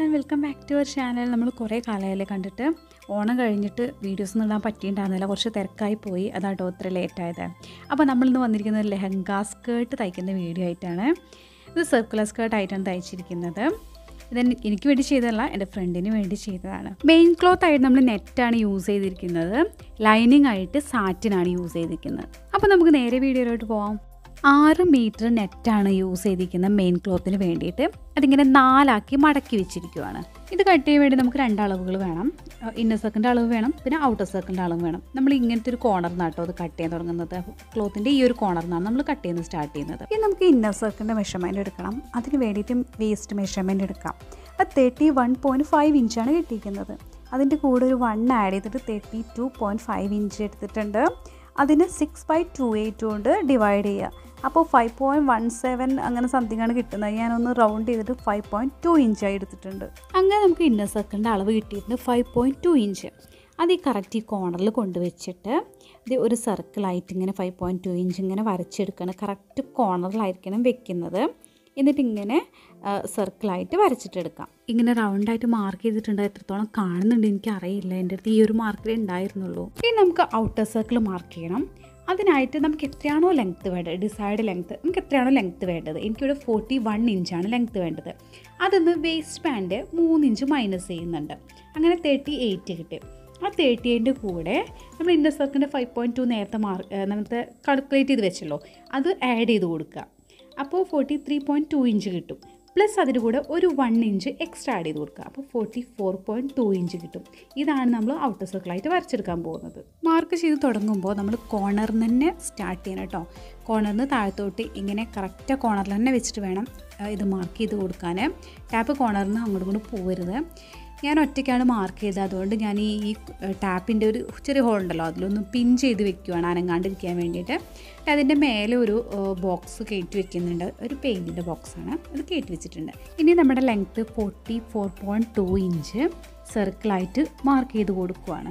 everyone welcome back to our channel നമ്മൾ കുറേ കാലമായാലേ കണ്ടിട്ട് ഓണം കഴിഞ്ഞിട്ട് വീഡിയോസ് ഒന്നും ഇടാൻ പറ്റിയിട്ടുണ്ടായിരുന്നില്ല കുറച്ച് തിരക്കായി പോയി അതാട്ടോ ഇത്ര ലേറ്റ് ആയത് അപ്പോൾ നമ്മളിന്ന് വന്നിരിക്കുന്നത് ലെഹങ്ക സ്കേർട്ട് തയ്ക്കുന്ന വീഡിയോ ആയിട്ടാണ് ഇത് സർക്കുലർ സ്കേർട്ട് ആയിട്ടാണ് തയ്ച്ചിരിക്കുന്നത് ഇത് എനിക്ക് വേണ്ടി ചെയ്തതല്ല എൻ്റെ ഫ്രണ്ടിന് വേണ്ടി ചെയ്തതാണ് മെയിൻ ക്ലോത്ത് ആയിട്ട് നമ്മൾ നെറ്റാണ് യൂസ് ചെയ്തിരിക്കുന്നത് ലൈനിങ് ആയിട്ട് സാറ്റിനാണ് യൂസ് ചെയ്തിരിക്കുന്നത് അപ്പോൾ നമുക്ക് നേരെ വീഡിയോയിലോട്ട് പോവാം ആറ് മീറ്റർ നെറ്റാണ് യൂസ് ചെയ്തിരിക്കുന്നത് മെയിൻ ക്ലോത്തിന് വേണ്ടിയിട്ട് അതിങ്ങനെ നാലാക്കി മടക്കി വെച്ചിരിക്കുവാണ് ഇത് കട്ട് ചെയ്യാൻ വേണ്ടി നമുക്ക് രണ്ട് അളവുകൾ വേണം ഇന്നർ സർക്കിളിൻ്റെ അളവ് വേണം പിന്നെ ഔട്ടർ സർക്കിളിൻ്റെ അളവ് വേണം നമ്മൾ ഇങ്ങനത്തെ ഒരു കോർണർ നാട്ടോ അത് കട്ട് ചെയ്യാൻ തുടങ്ങുന്നത് ക്ലോത്തിൻ്റെ ഈ ഒരു കോർണറിനാണ് നമ്മൾ കട്ട് ചെയ്യുന്നത് സ്റ്റാർട്ട് ചെയ്യുന്നത് ഇനി നമുക്ക് ഇന്നർ സർക്കിളിൻ്റെ മെഷർമെൻറ്റ് എടുക്കണം അതിന് വേണ്ടിയിട്ട് വേസ്റ്റ് മെഷർമെൻറ്റ് എടുക്കാം അത് തേർട്ടി വൺ പോയിൻറ്റ് ഫൈവ് ഇഞ്ചാണ് കിട്ടിയിരിക്കുന്നത് അതിൻ്റെ കൂടെ ഒരു വൺ ആഡ് ചെയ്തിട്ട് thirty two point five inch എടുത്തിട്ടുണ്ട് അതിന് സിക്സ് ബൈ ടു എയ്റ്റ് കൊണ്ട് ഡിവൈഡ് ചെയ്യുക അപ്പോൾ ഫൈവ് പോയിൻറ്റ് വൺ സെവൻ അങ്ങനെ സംതിങ് ആണ് കിട്ടുന്നത് ഞാനൊന്ന് റൗണ്ട് ചെയ്തിട്ട് ഫൈവ് പോയിൻറ്റ് ടു ഇഞ്ചായി എടുത്തിട്ടുണ്ട് അങ്ങനെ നമുക്ക് ഇന്നർ സർക്കിളിൻ്റെ അളവ് കിട്ടിയിട്ടുണ്ട് ഫൈവ് പോയിൻറ്റ് ടു ഇഞ്ച് അത് ഈ കറക്റ്റ് ഈ കോർണറിൽ കൊണ്ടുവച്ചിട്ട് ഇത് ഒരു സർക്കിളായിട്ട് ഇങ്ങനെ ഫൈവ് പോയിൻറ്റ് ടു ഇഞ്ച് ഇങ്ങനെ വരച്ചെടുക്കണം കറക്റ്റ് കോർണറിലായിരിക്കണം വെക്കുന്നത് എന്നിട്ട് ഇങ്ങനെ സർക്കിളായിട്ട് വരച്ചിട്ടെടുക്കാം ഇങ്ങനെ റൗണ്ടായിട്ട് മാർക്ക് ചെയ്തിട്ടുണ്ട് എത്രത്തോളം കാണുന്നുണ്ട് എനിക്ക് അറിയില്ല എൻ്റെ അടുത്ത് ഈ ഒരു മാർക്കിലേ ഉണ്ടായിരുന്നുള്ളൂ ഇനി നമുക്ക് ഔട്ടർ സർക്കിൾ മാർക്ക് ചെയ്യണം അതിനായിട്ട് നമുക്ക് എത്രയാണോ ലെങ്ത്ത് വേണ്ടത് ഡിസൈഡ് ലെങ്ത്ത് നമുക്ക് എത്രയാണോ ലെങ്ത്ത് വേണ്ടത് എനിക്കിവിടെ ഫോർട്ടി വൺ ഇഞ്ചാണ് ലെങ്ത്ത് വേണ്ടത് അതൊന്ന് വേസ്റ്റ് ബാൻഡ് മൂന്ന് ഇഞ്ച് മൈനസ് ചെയ്യുന്നുണ്ട് അങ്ങനെ തേർട്ടി എയ്റ്റ് കിട്ടി ആ തേർട്ടി എയ്റ്റിൻ്റെ കൂടെ നമ്മൾ ഇന്നർ സർക്കിളിൻ്റെ ഫൈവ് പോയിൻറ്റ് ടു നേരത്തെ മാർക്ക് നമുക്ക് കാൽക്കുലേറ്റ് ചെയ്ത് വെച്ചല്ലോ അത് ആഡ് ചെയ്ത് കൊടുക്കുക അപ്പോൾ forty three point two inch കിട്ടും പ്ലസ് അതിൻ്റെ കൂടെ ഒരു വൺ ഇഞ്ച് എക്സ്ട്രാ ആഡ് ചെയ്ത് കൊടുക്കുക അപ്പോൾ forty four point two inch കിട്ടും ഇതാണ് നമ്മൾ ഔട്ടർ സർക്കിളായിട്ട് വരച്ചെടുക്കാൻ പോകുന്നത് മാർക്ക് ചെയ്ത് തുടങ്ങുമ്പോൾ നമ്മൾ കോർണറിൽ തന്നെ സ്റ്റാർട്ട് ചെയ്യണം കേട്ടോ കോർണറിൽ നിന്ന് താഴത്തോട്ട് ഇങ്ങനെ കറക്റ്റ് കോർണറിൽ തന്നെ വെച്ചിട്ട് വേണം ഇത് മാർക്ക് ചെയ്ത് കൊടുക്കാൻ ടാപ്പ് കോർണറിൽ നിന്ന് അങ്ങോട്ടും ഇങ്ങോട്ട് പോകരുത് ഞാൻ ഒറ്റയ്ക്കാണ് മാർക്ക് ചെയ്തത് അതുകൊണ്ട് ഞാൻ ഈ ഈ ടാപ്പിൻ്റെ ഒരു ചെറിയ ഹോൾ ഉണ്ടല്ലോ അതിലൊന്ന് പിൻ ചെയ്ത് വെക്കുവാണ് അനങ്ങാണ്ടിരിക്കാൻ വേണ്ടിയിട്ട് അതിൻ്റെ മേലെ ഒരു ബോക്സ് കയറ്റി വെക്കുന്നുണ്ട് ഒരു പെയിൻറ്റിൻ്റെ ബോക്സാണ് അത് കയറ്റി വെച്ചിട്ടുണ്ട് ഇനി നമ്മുടെ length forty four point two inch സർക്കിളായിട്ട് മാർക്ക് ചെയ്ത് കൊടുക്കുവാണ്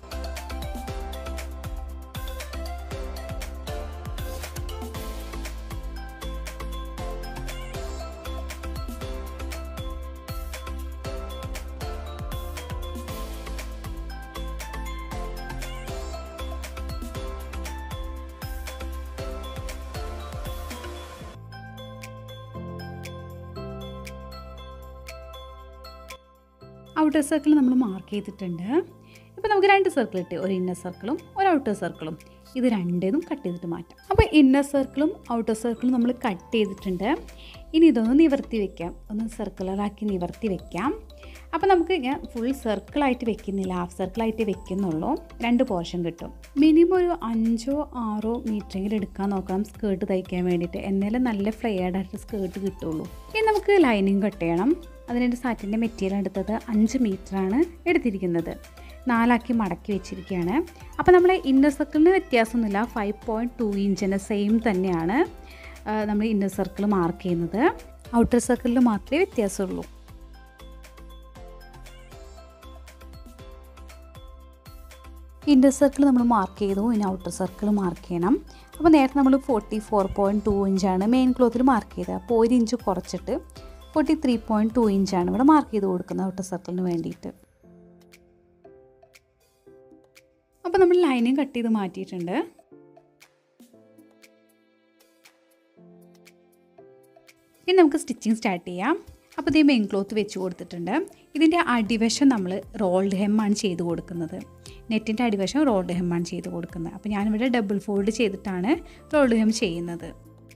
ഔട്ടർ സർക്കിൾ നമ്മൾ മാർക്ക് ചെയ്തിട്ടുണ്ട് ഇപ്പോൾ നമുക്ക് രണ്ട് സർക്കിൾ കിട്ടി ഒരു ഇന്നർ സർക്കിളും ഒരു ഔട്ടർ സർക്കിളും ഇത് രണ്ടേതും കട്ട് ചെയ്തിട്ട് മാറ്റാം അപ്പോൾ ഇന്നർ സർക്കിളും ഔട്ടർ സർക്കിളും നമ്മൾ കട്ട് ചെയ്തിട്ടുണ്ട് ഇനി ഇതൊന്ന് നിവർത്തി വെക്കാം ഒന്ന് സർക്കുലറാക്കി നിവർത്തി വെക്കാം അപ്പോൾ നമുക്ക് ഞാൻ ഫുൾ സർക്കിളായിട്ട് വെക്കുന്നില്ല ഹാഫ് സർക്കിളായിട്ട് വെക്കുന്നുള്ളൂ രണ്ട് പോർഷൻ കിട്ടും മിനിമം ഒരു അഞ്ചോ ആറോ മീറ്ററെങ്കിലും എടുക്കാൻ നോക്കണം സ്കേർട്ട് തയ്ക്കാൻ വേണ്ടിയിട്ട് എന്നാലും നല്ല ഫ്ലെയർഡ് ആയിട്ട് സ്കേർട്ട് കിട്ടുള്ളൂ ഇനി നമുക്ക് ലൈനിങ് കട്ട് ചെയ്യണം അതിൻ്റെ സാറ്റിൻ്റെ മെറ്റീരിയൽ എടുത്തത് അഞ്ച് മീറ്ററാണ് എടുത്തിരിക്കുന്നത് നാലാക്കി മടക്കി വെച്ചിരിക്കുകയാണ് അപ്പോൾ നമ്മുടെ ഇന്നർ സർക്കിളിന് വ്യത്യാസമൊന്നുമില്ല ഫൈവ് പോയിൻറ്റ് ടു ഇഞ്ചിൻ്റെ സെയിം തന്നെയാണ് നമ്മൾ ഇന്നർ സർക്കിൾ മാർക്ക് ചെയ്യുന്നത് ഔട്ടർ സർക്കിളിൽ മാത്രമേ വ്യത്യാസമുള്ളൂ ഇന്നർ സർക്കിൾ നമ്മൾ മാർക്ക് ചെയ്തു ഇനി ഔട്ടർ സർക്കിൾ മാർക്ക് ചെയ്യണം അപ്പോൾ നേരത്തെ നമ്മൾ ഫോർട്ടി ഫോർ പോയിൻറ്റ് ടു ഇഞ്ചാണ് മെയിൻ ക്ലോത്തിൽ മാർക്ക് ചെയ്തത് അപ്പോൾ ഒരു ഇഞ്ച് കുറച്ചിട്ട് ഫോർട്ടി ത്രീ പോയിൻറ്റ് ടു ഇഞ്ചാണ് ഇവിടെ മാർക്ക് ചെയ്ത് കൊടുക്കുന്നത് ഔട്ടർ സർക്കിളിന് വേണ്ടിയിട്ട് അപ്പോൾ നമ്മൾ ലൈനിങ് കട്ട് ചെയ്ത് മാറ്റിയിട്ടുണ്ട് ഇനി നമുക്ക് സ്റ്റിച്ചിങ് സ്റ്റാർട്ട് ചെയ്യാം അപ്പോൾ ഇതേ മെയിൻ ക്ലോത്ത് വെച്ച് കൊടുത്തിട്ടുണ്ട് ഇതിൻ്റെ അടിവശം നമ്മൾ റോൾഡ് ഹെമ്മാണ് ചെയ്ത് കൊടുക്കുന്നത് നെറ്റിൻ്റെ അടിവശം റോൾഡ് ഹെമ്മാണ് ചെയ്ത് കൊടുക്കുന്നത് അപ്പോൾ ഞാനിവിടെ ഡബിൾ ഫോൾഡ് ചെയ്തിട്ടാണ് റോൾഡ് ഹെം ചെയ്യുന്നത്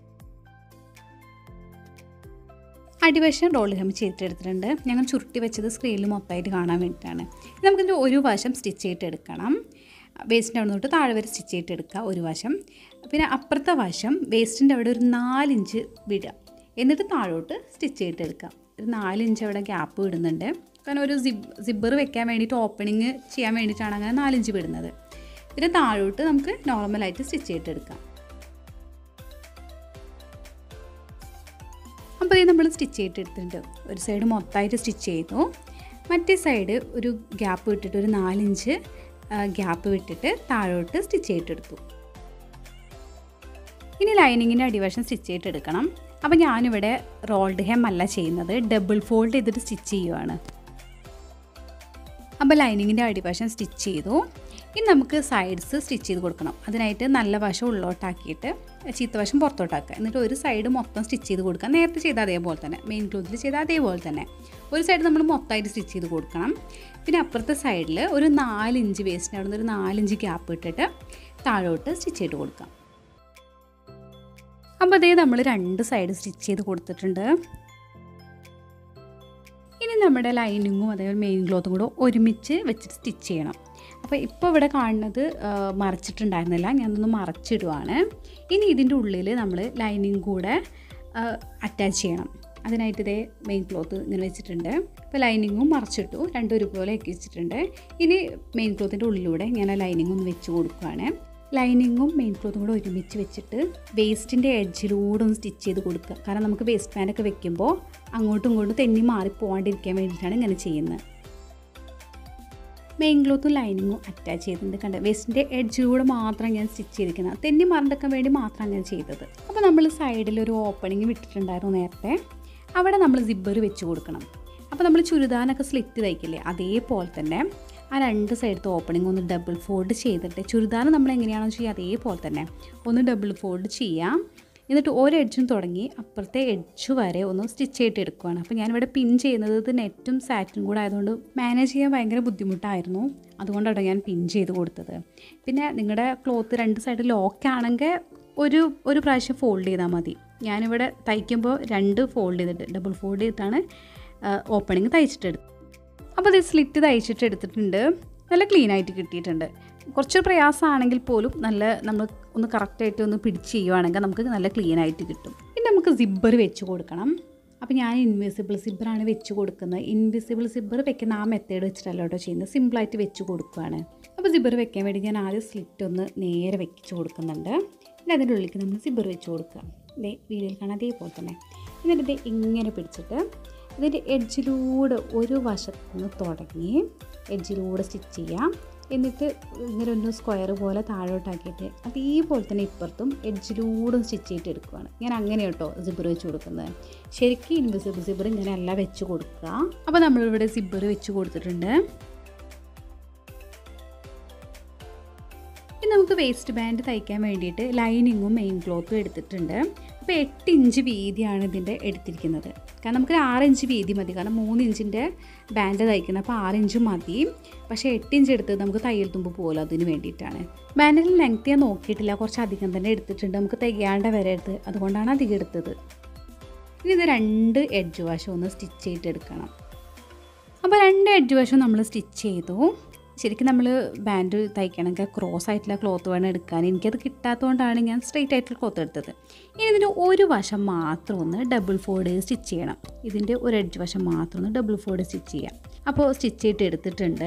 അടിവശം റോൾ ഹെം ചെയ്തിട്ടെടുത്തിട്ടുണ്ട് ഞങ്ങൾ ചുരുട്ടി വെച്ചത് സ്ക്രീനിൽ മൊത്തമായിട്ട് കാണാൻ വേണ്ടിയിട്ടാണ് നമുക്കിതിൻ്റെ ഒരു വശം സ്റ്റിച്ച് ചെയ്തിട്ടെടുക്കണം വേസ്റ്റിൻ്റെ അവിടെ തൊട്ട് താഴെ വരെ സ്റ്റിച്ച് ചെയ്തിട്ടെടുക്കുക ഒരു വശം പിന്നെ അപ്പുറത്തെ വശം വേസ്റ്റിൻ്റെ അവിടെ ഒരു നാലിഞ്ച് വിടുക എന്നിട്ട് താഴോട്ട് സ്റ്റിച്ച് ചെയ്തിട്ടെടുക്കുക ഒരു നാലിഞ്ച് അവിടെ ഗ്യാപ്പ് വിടുന്നുണ്ട് കാരണം ഒരു സിബ് സിബ്ബർ വെക്കാൻ വേണ്ടിയിട്ട് ഓപ്പണിങ് ചെയ്യാൻ വേണ്ടിയിട്ടാണ് അങ്ങനെ നാലിഞ്ച് വിടുന്നത് പിന്നെ താഴോട്ട് നമുക്ക് നോർമലായിട്ട് സ്റ്റിച്ച് ചെയ്തിട്ടെടുക്കാം അപ്പോൾ ഇത് നമ്മൾ സ്റ്റിച്ച് ചെയ്തിട്ടെടുത്തിട്ടുണ്ട് ഒരു സൈഡ് മൊത്തമായിട്ട് സ്റ്റിച്ച് ചെയ്തു മറ്റേ സൈഡ് ഒരു ഗ്യാപ്പ് വിട്ടിട്ട് ഒരു നാലിഞ്ച് ഗ്യാപ്പ് വിട്ടിട്ട് താഴോട്ട് സ്റ്റിച്ച് ചെയ്തിട്ടെടുത്തു ഇനി ലൈനിങ്ങിൻ്റെ അടിവശം സ്റ്റിച്ച് ചെയ്തിട്ടെടുക്കണം അപ്പോൾ ഞാനിവിടെ റോൾഡ് ഹെം അല്ല ചെയ്യുന്നത് ഡബിൾ ഫോൾഡ് ചെയ്തിട്ട് സ്റ്റിച്ച് ചെയ്യുവാണ് അപ്പോൾ ലൈനിങ്ങിൻ്റെ അടിവശം സ്റ്റിച്ച് ചെയ്തു ഇനി നമുക്ക് സൈഡ്സ് സ്റ്റിച്ച് ചെയ്ത് കൊടുക്കണം അതിനായിട്ട് നല്ല വശം ഉള്ളോട്ടാക്കിയിട്ട് ചീത്ത വശം പുറത്തോട്ടാക്കുക എന്നിട്ട് ഒരു സൈഡ് മൊത്തം സ്റ്റിച്ച് ചെയ്ത് കൊടുക്കുക നേരത്തെ ചെയ്ത അതേപോലെ തന്നെ മെയിൻ ക്ലോത്തിൽ ചെയ്ത അതേപോലെ തന്നെ ഒരു സൈഡ് നമ്മൾ മൊത്തമായിട്ട് സ്റ്റിച്ച് ചെയ്ത് കൊടുക്കണം പിന്നെ അപ്പുറത്തെ സൈഡിൽ ഒരു നാലിഞ്ച് വേസ്റ്റിന് അവിടെ നിന്ന് ഒരു നാലിഞ്ച് ഗ്യാപ്പ് ഇട്ടിട്ട് താഴോട്ട് സ്റ്റിച്ച് ചെയ്ത് കൊടുക്കാം അപ്പോൾ അതേ നമ്മൾ രണ്ട് സൈഡ് സ്റ്റിച്ച് ചെയ്ത് കൊടുത്തിട്ടുണ്ട് ഇനി നമ്മുടെ ലൈനിങ്ങും അതേപോലെ മെയിൻ ക്ലോത്തും കൂടെ ഒരുമിച്ച് വെച്ചിട്ട് സ്റ്റിച്ച് ചെയ്യണം അപ്പോൾ ഇപ്പോൾ ഇവിടെ കാണുന്നത് ആ, മറച്ചിട്ടുണ്ടായിരുന്നില്ല ഞാനൊന്ന് മറച്ചിടുവാണ് ഇനി ഇതിൻ്റെ ഉള്ളിൽ നമ്മൾ ലൈനിങ് കൂടെ അറ്റാച്ച് ചെയ്യണം അതിനായിട്ട് ഇതേ മെയിൻ ക്ലോത്ത് ഇങ്ങനെ വെച്ചിട്ടുണ്ട് ഇപ്പോൾ ലൈനിങ്ങും മറച്ചിട്ടു രണ്ടും ഒരുപോലെ ആക്കി വെച്ചിട്ടുണ്ട് ഇനി മെയിൻ ക്ലോത്തിൻ്റെ ഉള്ളിലൂടെ ഞാൻ ആ ലൈനിങ് ഒന്ന് വെച്ച് കൊടുക്കുകയാണ് ലൈനിങ്ങും മെയിൻ ക്ലോത്തും കൂടെ ഒരുമിച്ച് വെച്ചിട്ട് വേസ്റ്റിൻ്റെ എഡ്ജിലൂടെ ഒന്ന് സ്റ്റിച്ച് ചെയ്ത് കൊടുക്കുക കാരണം നമുക്ക് വേസ്റ്റ് പാനൊക്കെ വെക്കുമ്പോൾ അങ്ങോട്ടും ഇങ്ങോട്ടും തെന്നി മാറി പോകാണ്ടിരിക്കാൻ വേണ്ടിയിട്ടാണ് ഇങ്ങനെ ചെയ്യുന്നത് മെയിൻ ക്ലോത്തും ലൈനിങ്ങും അറ്റാച്ച് ചെയ്തിട്ടുണ്ട് കണ്ട വേസ്റ്റിൻ്റെ എഡ്ജിലൂടെ മാത്രം ഞാൻ സ്റ്റിച്ച് ചെയ്തിരിക്കുന്നത് തെന്നി മാറിണ്ടെക്കാൻ വേണ്ടി മാത്രം ഞാൻ ചെയ്തത് അപ്പോൾ നമ്മൾ സൈഡിൽ ഒരു ഓപ്പണിങ് വിട്ടിട്ടുണ്ടായിരുന്നു നേരത്തെ അവിടെ നമ്മൾ സിബ്ബർ വെച്ച് കൊടുക്കണം അപ്പോൾ നമ്മൾ ചുരിദാനൊക്കെ സ്ലിറ്റ് തയ്ക്കില്ലേ അതേപോലെ തന്നെ ആ രണ്ട് സൈഡത്തെ ഓപ്പണിംഗ് ഒന്ന് ഡബിൾ ഫോൾഡ് ചെയ്തിട്ട് ചുരിദാർ നമ്മൾ എങ്ങനെയാണോ ചെയ്യുക അതേപോലെ തന്നെ ഒന്ന് ഡബിൾ ഫോൾഡ് ചെയ്യാം എന്നിട്ട് ഒരു എഡ്ജും തുടങ്ങി അപ്പുറത്തെ എഡ്ജ് വരെ ഒന്ന് സ്റ്റിച്ച് ചെയ്തിട്ട് എടുക്കുകയാണ് അപ്പോൾ ഞാനിവിടെ പിൻ ചെയ്യുന്നത് ഇത് നെറ്റും സാറ്റും കൂടെ ആയതുകൊണ്ട് മാനേജ് ചെയ്യാൻ ഭയങ്കര ബുദ്ധിമുട്ടായിരുന്നു അതുകൊണ്ടാണ് ഞാൻ പിൻ ചെയ്ത് കൊടുത്തത് പിന്നെ നിങ്ങളുടെ ക്ലോത്ത് രണ്ട് സൈഡ് ലോക്ക് ആണെങ്കിൽ ഒരു ഒരു പ്രാവശ്യം ഫോൾഡ് ചെയ്താൽ മതി ഞാനിവിടെ തയ്ക്കുമ്പോൾ രണ്ട് ഫോൾഡ് ചെയ്തിട്ട് ഡബിൾ ഫോൾഡ് ചെയ്തിട്ടാണ് ഓപ്പണിങ് തയ്ച്ചിട്ടെടുത്തത് അപ്പോൾ ഇത് സ്ലിറ്റ് തയ്ച്ചിട്ട് എടുത്തിട്ടുണ്ട് നല്ല ക്ലീൻ ആയിട്ട് കിട്ടിയിട്ടുണ്ട് കുറച്ച് പ്രയാസമാണെങ്കിൽ പോലും നല്ല നമ്മൾ ഒന്ന് കറക്റ്റായിട്ട് ഒന്ന് പിടിച്ച് ചെയ്യുവാണെങ്കിൽ നമുക്ക് നല്ല ക്ലീൻ ആയിട്ട് കിട്ടും പിന്നെ നമുക്ക് സിബ്ബർ വെച്ച് കൊടുക്കണം അപ്പോൾ ഞാൻ ഇൻവിസിബിൾ സിബ്ബറാണ് വെച്ച് കൊടുക്കുന്നത് ഇൻവിസിബിൾ സിബ്ബർ വെക്കുന്ന ആ മെത്തേഡ് വെച്ചിട്ടല്ല കേട്ടോ ചെയ്യുന്നത് സിമ്പിളായിട്ട് വെച്ച് കൊടുക്കുകയാണ് അപ്പോൾ സിബ്ബർ വെക്കാൻ വേണ്ടി ഞാൻ ആദ്യം സ്ലിറ്റ് ഒന്ന് നേരെ വെച്ച് കൊടുക്കുന്നുണ്ട് പിന്നെ അതിൻ്റെ ഉള്ളിലേക്ക് നമ്മൾ സിബ്ബർ വെച്ച് കൊടുക്കുക ദേ വീഡിയോയിൽ കാണാൻ അതേപോലെ തന്നെ എന്നിട്ട് ദേ ഇങ്ങനെ പിടിച്ചിട്ട് ഇതിൻ്റെ എഡ്ജിലൂടെ ഒരു വശത്ത് നിന്ന് തുടങ്ങി എഡ്ജിലൂടെ സ്റ്റിച്ച് ചെയ്യാം എന്നിട്ട് ഇങ്ങനെ ഒന്ന് സ്ക്വയർ പോലെ താഴോട്ടാക്കിയിട്ട് അതേപോലെ തന്നെ ഇപ്പുറത്തും എഡ്ജിലൂടെ സ്റ്റിച്ച് ചെയ്തിട്ട് എടുക്കുകയാണ് ഞാൻ അങ്ങനെ കേട്ടോ സിബർ വെച്ച് കൊടുക്കുന്നത് ശരിക്കും ഇൻവിസിബിൾ സിബർ ഇങ്ങനെ അല്ല വെച്ച് കൊടുക്കുക അപ്പോൾ നമ്മളിവിടെ സിബർ വെച്ച് കൊടുത്തിട്ടുണ്ട് ഇനി നമുക്ക് വേസ്റ്റ് ബാൻഡ് തയ്ക്കാൻ വേണ്ടിയിട്ട് ലൈനിങ്ങും മെയിൻ ക്ലോത്തും എടുത്തിട്ടുണ്ട് അപ്പോൾ എട്ട് ഇഞ്ച് വീതിയാണ് ഇതിൻ്റെ എടുത്തിരിക്കുന്നത് കാരണം നമുക്ക് ആറ് ഇഞ്ച് വീതി മതി കാരണം മൂന്ന് ഇഞ്ചിൻ്റെ ബാൻഡ് തയ്ക്കുന്നത് അപ്പോൾ ആറ് ഇഞ്ച് മതി പക്ഷേ എട്ട് ഇഞ്ച് എടുത്തത് നമുക്ക് തയ്യൽ തുമ്പ് പോലും അതിന് വേണ്ടിയിട്ടാണ് ബാൻഡിൽ ലെങ്ത് ഞാൻ നോക്കിയിട്ടില്ല കുറച്ച് അധികം തന്നെ എടുത്തിട്ടുണ്ട് നമുക്ക് തികയാണ്ട വരരുത് അതുകൊണ്ടാണ് അധികം എടുത്തത് ഇനി ഇത് രണ്ട് എഡ്ജ് വശം ഒന്ന് സ്റ്റിച്ച് ചെയ്തെടുക്കണം അപ്പോൾ രണ്ട് എഡ്ജ് വശം നമ്മൾ സ്റ്റിച്ച് ചെയ്തു ശരിക്കും നമ്മൾ ബാൻഡ് തയ്ക്കണമെങ്കിൽ ക്രോസ് ആയിട്ടുള്ള ക്ലോത്ത് വേണം എടുക്കാൻ എനിക്കത് കിട്ടാത്തതുകൊണ്ടാണ് ഞാൻ സ്ട്രെയിറ്റ് ആയിട്ടുള്ള ക്ലോത്ത് എടുത്തത് ഇനി ഇതിൻ്റെ ഒരു വശം മാത്രം ഒന്ന് ഡബിൾ ഫോൾഡ് സ്റ്റിച്ച് ചെയ്യണം ഇതിൻ്റെ ഒരു എഡ്ജ് വശം മാത്രം ഒന്ന് ഡബിൾ ഫോൾഡ് സ്റ്റിച്ച് ചെയ്യാം അപ്പോൾ സ്റ്റിച്ച് ചെയ്തിട്ട് എടുത്തിട്ടുണ്ട്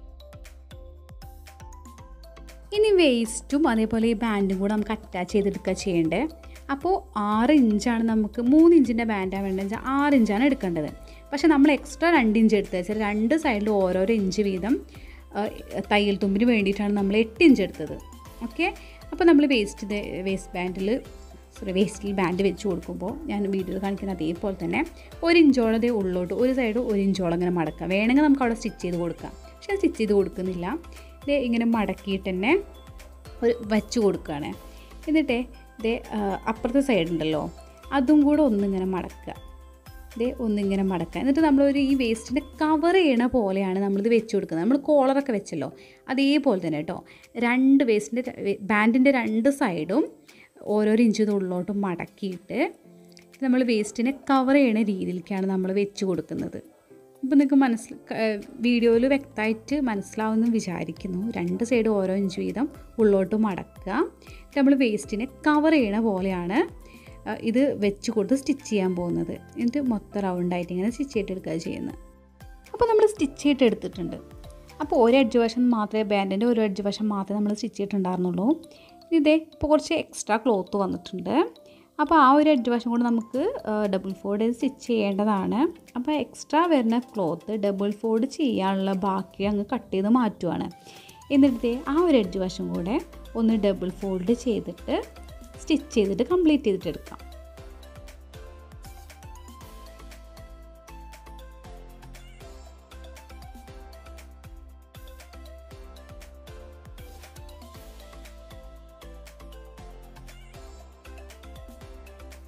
ഇനി വേസ്റ്റും അതേപോലെ ഈ ബാൻഡും കൂടെ നമുക്ക് അറ്റാച്ച് ചെയ്തെടുക്കുക ചെയ്യേണ്ടത് അപ്പോൾ ആറ് ഇഞ്ചാണ് നമുക്ക് മൂന്ന് ഇഞ്ചിൻ്റെ ബാൻഡാണ് വേണ്ടത് വെച്ചാൽ ആറ് ഇഞ്ചാണ് എടുക്കേണ്ടത് പക്ഷേ നമ്മൾ എക്സ്ട്രാ രണ്ട് ഇഞ്ച് എടുത്തത് വെച്ചാൽ രണ്ട് സൈഡിലും ഓരോരോ ഇഞ്ച് വീതം ആ, തയ്യൽ തുമ്പിന് വേണ്ടിയിട്ടാണ് നമ്മൾ എട്ട് ഇഞ്ച് എടുത്തത് ഓക്കെ അപ്പോൾ നമ്മൾ വേസ്റ്റ് വേസ്റ്റ് ബാൻഡിൽ സോറി വേസ്റ്റിൽ ബാൻഡ് വെച്ച് കൊടുക്കുമ്പോൾ ഞാൻ വീഡിയോയിൽ കാണിക്കുന്ന അതേപോലെ തന്നെ ഒരു ഇഞ്ചോളം ദേ ഉള്ളോട്ട് ഒരു സൈഡ് ഒരു ഇഞ്ചോളം ഇങ്ങനെ മടക്കാം വേണമെങ്കിൽ നമുക്ക് അവിടെ സ്റ്റിച്ച് ചെയ്ത് കൊടുക്കാം പക്ഷേ സ്റ്റിച്ച് ചെയ്ത് കൊടുക്കുന്നില്ല ഇത് ഇങ്ങനെ മടക്കിയിട്ട് തന്നെ ഒരു വച്ച് കൊടുക്കുകയാണ് എന്നിട്ട് ഇതേ അപ്പുറത്തെ സൈഡ് ഉണ്ടല്ലോ അതും കൂടെ ഒന്നിങ്ങനെ മടക്കുക ഇതേ ഒന്നിങ്ങനെ മടക്കുക എന്നിട്ട് നമ്മളൊരു ഈ വേസ്റ്റിനെ കവർ ചെയ്യണ പോലെയാണ് നമ്മളിത് വെച്ച് കൊടുക്കുന്നത് നമ്മൾ കോളറൊക്കെ വെച്ചല്ലോ അതേപോലെ തന്നെ കേട്ടോ രണ്ട് വേസ്റ്റിൻ്റെ ബാൻഡിൻ്റെ രണ്ട് സൈഡും ഓരോരോ ഇഞ്ച് ഉള്ളോട്ടും മടക്കിയിട്ട് നമ്മൾ വേസ്റ്റിനെ കവർ ചെയ്യണ രീതിയിലേക്കാണ് നമ്മൾ വെച്ച് കൊടുക്കുന്നത് ഇപ്പം നിങ്ങൾക്ക് മനസ്സിൽ വീഡിയോയിൽ വ്യക്തമായിട്ട് മനസ്സിലാവുമെന്ന് വിചാരിക്കുന്നു രണ്ട് സൈഡ് ഓരോ ഇഞ്ച് വീതം ഉള്ളോട്ട് മടക്കുക നമ്മൾ വേസ്റ്റിനെ കവർ ചെയ്യണ പോലെയാണ് ആ, ഇത് വെച്ച് കൊടുത്ത് സ്റ്റിച്ച് ചെയ്യാൻ പോകുന്നത് എന്നിട്ട് മൊത്തം റൗണ്ടായിട്ട് ഇങ്ങനെ സ്റ്റിച്ച് ചെയ്തെടുക്കുക ചെയ്യുന്നത് അപ്പോൾ നമ്മൾ സ്റ്റിച്ച് ചെയ്തിട്ട് എടുത്തിട്ടുണ്ട് അപ്പോൾ ഒരു എഡ്ജ് വശം മാത്രമേ ബാൻഡിൻ്റെ ഒരു എഡ്ജ് വശം മാത്രമേ നമ്മൾ സ്റ്റിച്ച് ചെയ്തിട്ടുണ്ടായിരുന്നുള്ളൂ ഇതേ ഇപ്പോൾ കുറച്ച് എക്സ്ട്രാ ക്ലോത്ത് വന്നിട്ടുണ്ട് അപ്പോൾ ആ ഒരു എഡ്ജ് വശം കൂടെ നമുക്ക് ഡബിൾ ഫോൾഡ് സ്റ്റിച്ച് ചെയ്യേണ്ടതാണ് അപ്പോൾ എക്സ്ട്രാ വരുന്ന ക്ലോത്ത് ഡബിൾ ഫോൾഡ് ചെയ്യാനുള്ള ബാക്കി അങ്ങ് കട്ട് ചെയ്ത് മാറ്റുവാണ് എന്നിട്ട് ദേ ആ ഒരു എഡ്ജ് വശം കൂടെ ഒന്ന് ഡബിൾ ഫോൾഡ് ചെയ്തിട്ട് സ്റ്റിച്ച് ചെയ്തിട്ട് കംപ്ലീറ്റ് ചെയ്തിട്ട് എടുക്കാം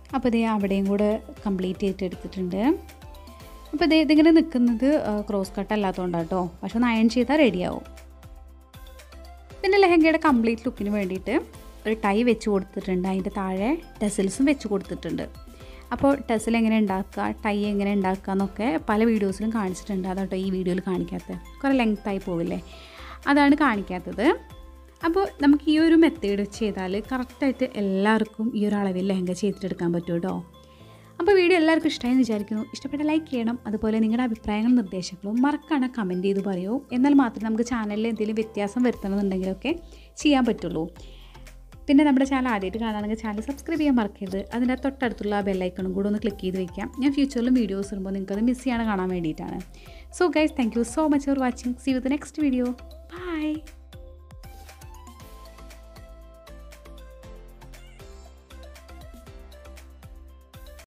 അപ്പോൾ ഇതേ അവിടെയും കൂടെ കംപ്ലീറ്റ് ചെയ്തിട്ട് എടുത്തിട്ടുണ്ട് അപ്പോൾ ഇതേ ഇതിങ്ങനെ നിൽക്കുന്നത് ക്രോസ് കട്ട് അല്ലാത്തതുകൊണ്ടാണ് കേട്ടോ പക്ഷെ ഒന്ന് അയൺ ചെയ്താൽ റെഡിയാവും പിന്നെ ലെഹങ്കയുടെ കംപ്ലീറ്റ് ലുക്കിന് വേണ്ടിയിട്ട് ഒരു ടൈ വെച്ച് കൊടുത്തിട്ടുണ്ട് അതിൻ്റെ താഴെ ടെസിൽസും വെച്ച് കൊടുത്തിട്ടുണ്ട് അപ്പോൾ ടെസിൽ എങ്ങനെ ഉണ്ടാക്കുക ടൈ എങ്ങനെ ഉണ്ടാക്കുക എന്നൊക്കെ പല വീഡിയോസിലും കാണിച്ചിട്ടുണ്ട് അതാട്ടോ ഈ വീഡിയോയിൽ കാണിക്കാത്തത് കുറേ ലെങ്ത്തായി പോവില്ലേ അതാണ് കാണിക്കാത്തത് അപ്പോൾ നമുക്ക് ഈ ഒരു മെത്തേഡ് ചെയ്താൽ കറക്റ്റായിട്ട് എല്ലാവർക്കും ഈ ഒരു അളവിൽ ലെഹങ്ക ചെയ്തിട്ടെടുക്കാൻ പറ്റും കേട്ടോ അപ്പോൾ വീഡിയോ എല്ലാവർക്കും ഇഷ്ടമായെന്ന് വിചാരിക്കുന്നു ഇഷ്ടപ്പെട്ട ലൈക്ക് ചെയ്യണം അതുപോലെ നിങ്ങളുടെ അഭിപ്രായങ്ങളും നിർദ്ദേശങ്ങളും മറക്കാണ് കമൻറ്റ് ചെയ്ത് പറയൂ എന്നാൽ മാത്രമേ നമുക്ക് ചാനലിൽ എന്തെങ്കിലും വ്യത്യാസം വരുത്തണമെന്നുണ്ടെങ്കിലൊക്കെ ചെയ്യാൻ പറ്റുള്ളൂ പിന്നെ നമ്മുടെ ചാനൽ ആദ്യമായിട്ട് കാണുകയാണെങ്കിൽ ചാനൽ സബ്സ്ക്രൈബ് ചെയ്യാൻ മറക്കരുത് അതിൻ്റെ തൊട്ടടുത്തുള്ള ബെല്ലൈക്കണും കൂടെ ഒന്ന് ക്ലിക്ക് ചെയ്ത് വെക്കാം ഞാൻ ഫ്യൂച്ചറിലും വീഡിയോസ് ഇടുമ്പോൾ നിങ്ങൾക്കത് മിസ് ചെയ്യാൻ കാണാൻ വേണ്ടിയിട്ടാണ് so guys thank you so much for watching see with next video